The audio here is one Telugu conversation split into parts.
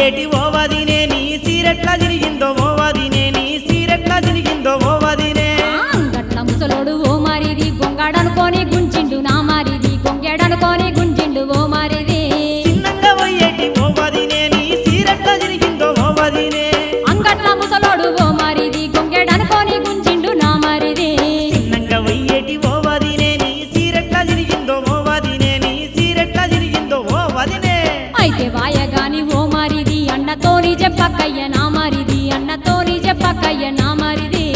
పోయేటి ఓ వదినే నీ సీరెట్లా తిరిగిందో ఓ వదినే నీ సీరెట్లా తిరిగిందో ఓ వదినే ఆ, గట్ల ముసలోడు ఓ మారిది గొంగాడనుకోని గుంజిండు నా మారిది గొంగెడనుకోని గుంజిండు ఓ మారిది చిన్నంగా పోయేటి ఓ వదినే నీ సీరెట్లా తిరిగిందో ఓ వదినే అంగట్ల ముసలోడు ఓ మారిది గొంగెడనుకోని గుంజిండు నా మారిది చిన్నంగా పోయేటి ఓ వదినే నీ సీరెట్లా తిరిగిందో ఓ వదినే నీ సీరెట్లా తిరిగిందో ఓ వదినే అయితే వాయగాని ఓ మారిది అన్నతోని చెప్పక్కయ్య నా మారిది అన్నతోని చెప్పక్కయ్య నా మారిది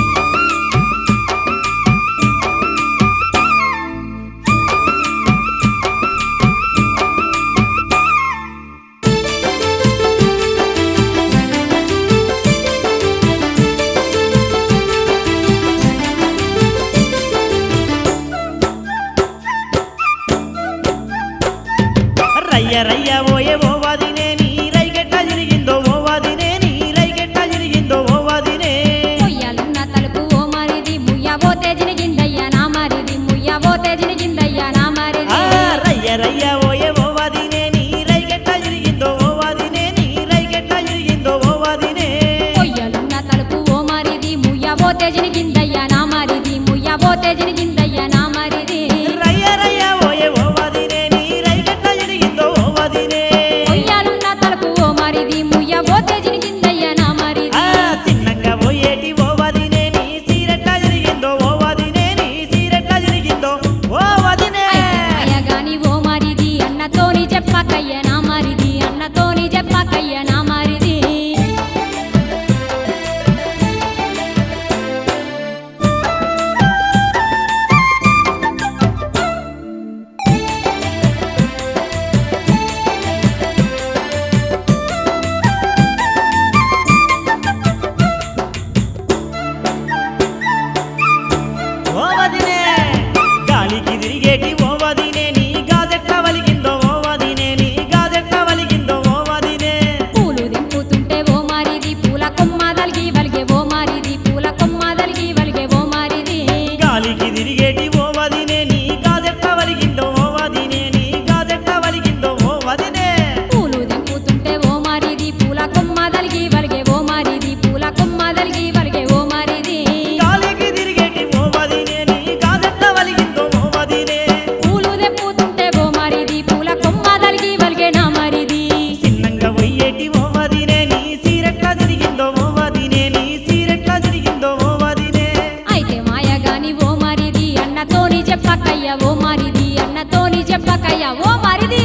రయ్య రయ్య ఓయే ఓ వదినే నీ రైగెట్లా తిరిగిందో ఓ వదినే నీ రైగెట్లా తిరిగిందో ఓ వదినే ముయ్యాలున్న తలుపు ఓ మారిది ముయ్యబోతే జినిగిందయ్య నా మారిది ముయ్యబోతే జినిగిందయ్య నా ఆ మారిది రయ్య రయ్య ఓయే ఓ వదినే నీ రైగెట్లా తిరిగిందో ఓ వదినే నీ రైగెట్లా తిరిగిందో ఓ వదినే పొయ్యలున్న తలుపు ఓ మారిది ముయ్యబోతే జినిగిందయ్య నా మారిది ముయ్యబోతే జినిగిందయ్య నా మారిది రయ్య రయ్య ఓయే ఓ వదినే నీ రైగెట్లా తిరిగిందో ఓ వదినే పొయ్యాలున్న తలుపు ఓ మారిది ముయ్యబోతే జినిగిందయ్య నా ఆ మారిది చిన్నంగా పోయేటి ఓ వదినే నీ సీరెట్లా తిరిగిందో ఓ వదినే నీ సీరెట్లా తిరిగిందో ఓ వదినే అయ్యగాని ఓ మారిది అన్నతోని చెప్పకయ్య నా మారిది అన్నతోని చెప్పకయ్య నా మారిది ఓ వదినే గాలికి తిరిగేటి ఓ వదినే నీ గాజెట్లా వలిగిందో ఓ వదినే నీ గాజెట్లా వలిగిందో ఓ వదినే పూలు దింపుతుంటే ఓ మారిది పూల కొమ్మ దలిగి వలిగే ఓ మారిది పూల కొమ్మ దలిగి వలిగే ఓ మారిది గాలికి తిరిగేటి ఓ వదినే నీ గాజెట్లా వలిగిందో ఓ వదినే నీ గాజెట్లా వలిగిందో ఓ వదినే పూలు దింపుతుంటే ఓ మారిది పూల కొమ్మ దలిగి వలిగే ఓ మారిది పూల కొమ్మ దలిగి వలిగే ఓ మారిది గాలికి తిరిగేటి ఓ వదినే నీ గాజెట్లా వలిగిందో ఓ వదినే పూలు దెంపుతుంటే ఓ మారిది పూల కొమ్మ దలిగి వలిగే నా మారిది చిన్నంగా పోయేటి ఓ వదినే నీ సీరెట్లా తిరిగిందో ఓ వదినే నీ సీరెట్లా తిరిగిందో ఓ వదినే అయితే మాయగాని ఓ మారిది అన్నతోని చెప్పకయ్య ఓ మారిది అన్నతోని చెప్పకయ్య ఓ మారిది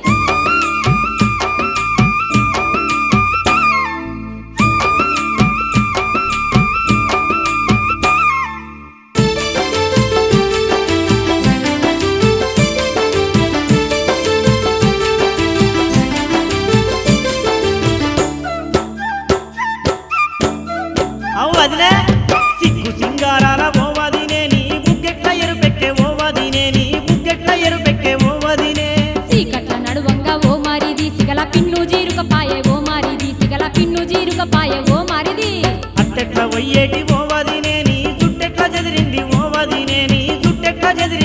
అవు వదినే సిగ్గు సింగారాల ఓ వదినే నీ బుగ్గెట్ల ఎరుపెక్కే ఓ వదినే నీ బుగ్గెట్ల ఎరుపెక్కే ఓ వదినే చీకట్ల నడువంగా ఓ మారిది సిగల పిన్ను జీరుకపాయే ఓ మారిది సిగల పిన్ను జీరుకపాయే ఓ మారిది అట్టెట్ల వయ్యేటి ఓ వదినే నీ జుట్టెట్ల చెదిరింది ఓ వదినే నీ జుట్టెట్ల చెదిరింది